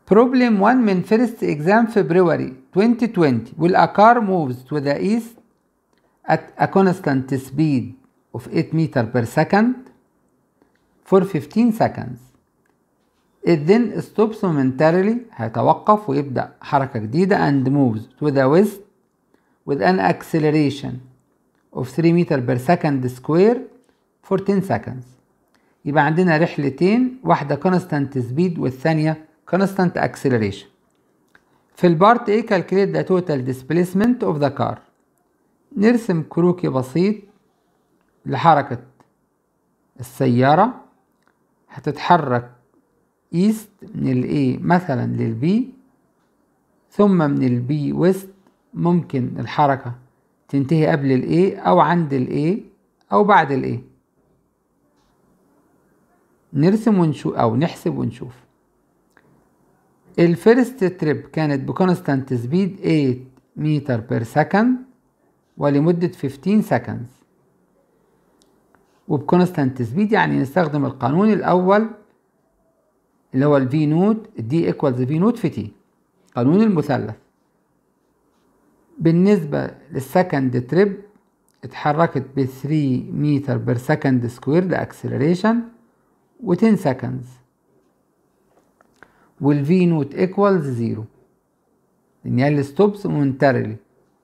Problem 1 من first exam February 2020 will a car moves to the east at a constant speed of 8 meter per second for 15 seconds it then stops momentarily هيتوقف ويبدأ حركة جديدة and moves to the west with an acceleration of 3 meter per second square for 10 seconds يبقى عندنا رحلتين واحدة constant speed والثانية constant acceleration في البارت A calculate the total displacement of the car نرسم كروكي بسيط لحركة السيارة هتتحرك ايست من ال A مثلا لل B ثم من ال B west ممكن الحركة تنتهي قبل ال A أو عند ال A أو بعد ال A نرسم ونشوف أو نحسب ونشوف الفيرست تريب كانت بكونستانت سبيد 8 متر بير سكند ولمدة 15 سكند وبكونستانت سبيد يعني نستخدم القانون الأول اللي هو الفي نوت دي ايكوالز في نوت في تي قانون المثلث بالنسبة للسكند تريب اتحركت ب 3 متر بير سكند سكوير ده اكسلريشن و 10 سكندز والفي نوت ايكوالز زيرو لان هي الستوبس مونتاريلي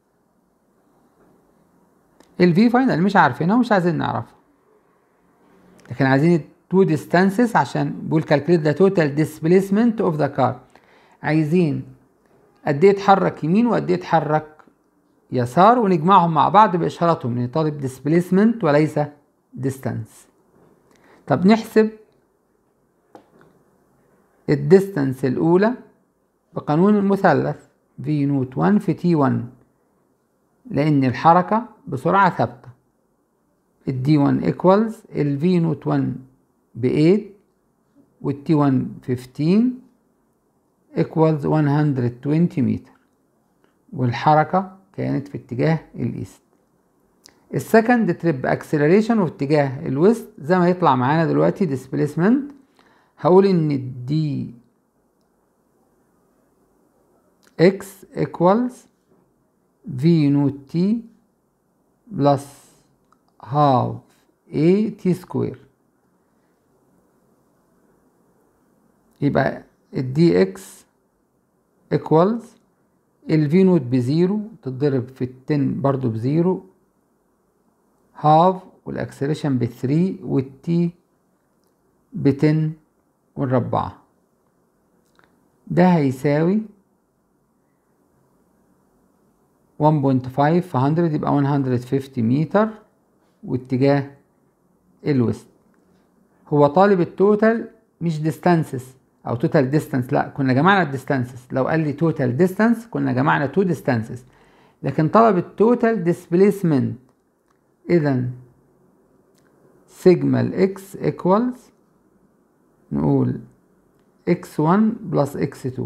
الفي فاينل مش عارفينها ومش عايزين نعرفها لكن عايزين تو ديستانسز عشان بيقول كالكوليت ذا توتال ديسبيسمنت اوف ذا كار عايزين قد ايه اتحرك يمين وقد ايه اتحرك يسار ونجمعهم مع بعض باشاراتهم لان طالب ديسبيسمنت وليس ديستانس طب نحسب الديستانس الاولى بقانون المثلث في نوت 1 في تي 1 لان الحركه بسرعه ثابته الدي 1 ايكوالز الفي نوت 1 ب 8 والتي 1 15 equals 120 متر والحركة كانت في اتجاه الايست السكند تريب اكسلريشن وفي اتجاه الويست زي ما يطلع معانا دلوقتي ديسبيسمنت هقول ان دي اكس equals في نوت تي بلس هاف اي تي سكوير يبقى الدي اكس ايكوالز الفي نوت بزيرو تتضرب في التن برضو بزيرو هاف والاكسلريشن بثري والتي بتن ونربعها ده هيساوي 1.5 في 100 يبقى 150 متر واتجاه الويست هو طالب التوتال مش ديستانسز او توتال ديستانس لا كنا جمعنا الديستانسز لو قال لي توتال ديستانس كنا جمعنا تو ديستانسز لكن طلب التوتال ديسبيسمنت اذا سيجما الاكس ايكوالز نقول x1 بلس x2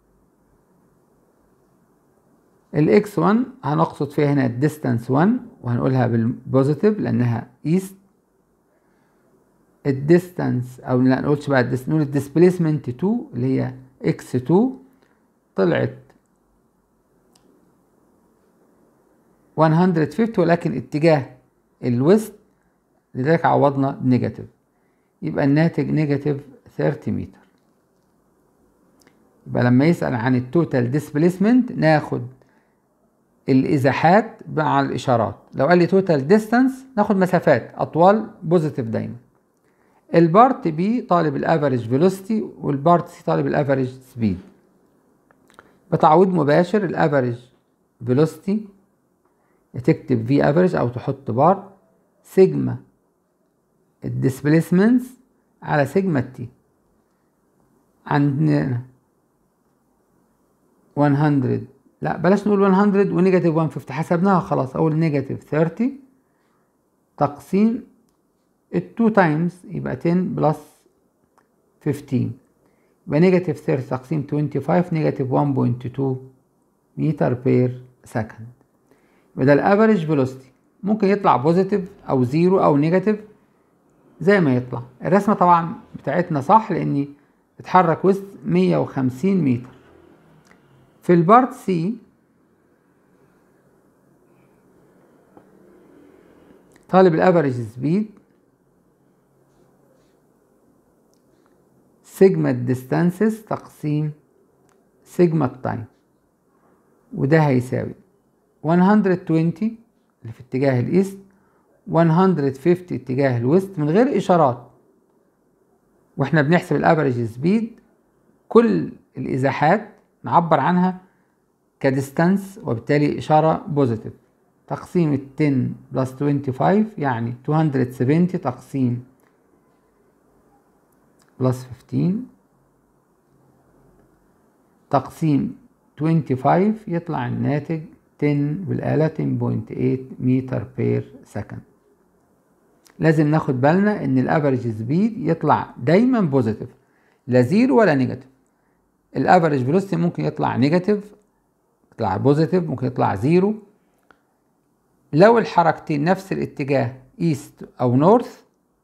الاكس 1 هنقصد فيها هنا الديستانس 1 وهنقولها بالبوزيتيف لانها ايست الديستانس او لا نقولش بقى الديستانس نقول الديسبيسمنت 2 اللي هي اكس 2 طلعت 150 ولكن اتجاه الويست لذلك عوضنا نيجاتيف يبقى الناتج نيجاتيف 30 متر يبقى لما يسأل عن التوتال ديسبيسمنت ناخد الازاحات مع الاشارات لو قال لي توتال ديستانس ناخد مسافات اطوال بوزيتيف دايما البارت بي طالب الافريج فيلوسيتي والبارت سي طالب الافريج سبيد بتعويض مباشر الافريج فيلوسيتي تكتب في افريج او تحط بار سيجما الديسبيسمنتس على سيجما تي عندنا 100 لا بلاش نقول 100 ونيجاتيف 150 حسبناها خلاص اقول نيجاتيف 30 تقسيم ال 2 تايمز يبقى 10 بلس 15 يبقى نيجاتيف 30 تقسيم 25 نيجاتيف 1.2 متر بير سكند يبقى ده الافريج فيلوسيتي ممكن يطلع بوزيتيف او زيرو او نيجاتيف زي ما يطلع الرسمه طبعا بتاعتنا صح لاني اتحرك وسط 150 متر في البارت سي طالب الافريج سبيد سيجما الديستانسز تقسيم سيجما التايم وده هيساوي 120 اللي في اتجاه الايست 150 اتجاه الويست من غير اشارات واحنا بنحسب الافريج سبيد كل الازاحات نعبر عنها كديستانس وبالتالي اشاره بوزيتيف تقسيم ال 10 بلس 25 يعني 270 تقسيم بلس 15 تقسيم 25 يطلع الناتج 10 بالآلة 10.8 متر بير سكند لازم ناخد بالنا ان الافريج سبيد يطلع دايما بوزيتيف لا زيرو ولا نيجاتيف الافريج فيلوسيتي ممكن يطلع نيجاتيف يطلع بوزيتيف ممكن يطلع زيرو لو الحركتين نفس الاتجاه ايست او نورث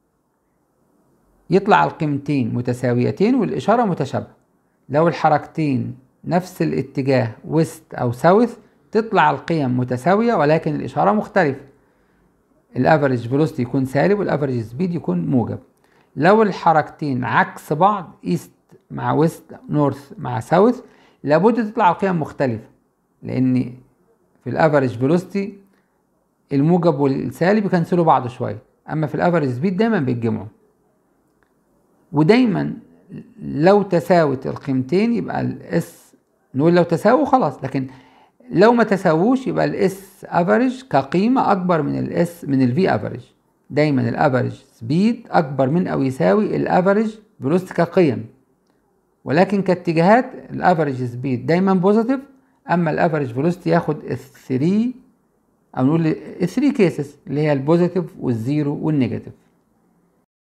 يطلع القيمتين متساويتين والإشارة متشابهة لو الحركتين نفس الاتجاه ويست أو ساوث تطلع القيم متساوية ولكن الإشارة مختلفة الافريج فيلوسيتي يكون سالب والافريج سبيد يكون موجب لو الحركتين عكس بعض ايست مع ويست نورث مع ساوث لابد تطلع القيم مختلفة لأن في الافريج فيلوسيتي الموجب والسالب يكنسلوا بعض شوية أما في الافريج سبيد دايما بيتجمعوا ودايما لو تساوت القيمتين يبقى الاس نقول لو تساووا خلاص لكن لو ما تساووش يبقى الاس افريج كقيمه اكبر من الاس من الفي افريج دايما الافريج سبيد اكبر من او يساوي الافريج فيلوسيتي كقيم ولكن كاتجاهات الافريج سبيد دايما بوزيتيف اما الافريج فيلوسيتي ياخد 3 او نقول 3 كيسز اللي هي البوزيتيف والزيرو والنيجاتيف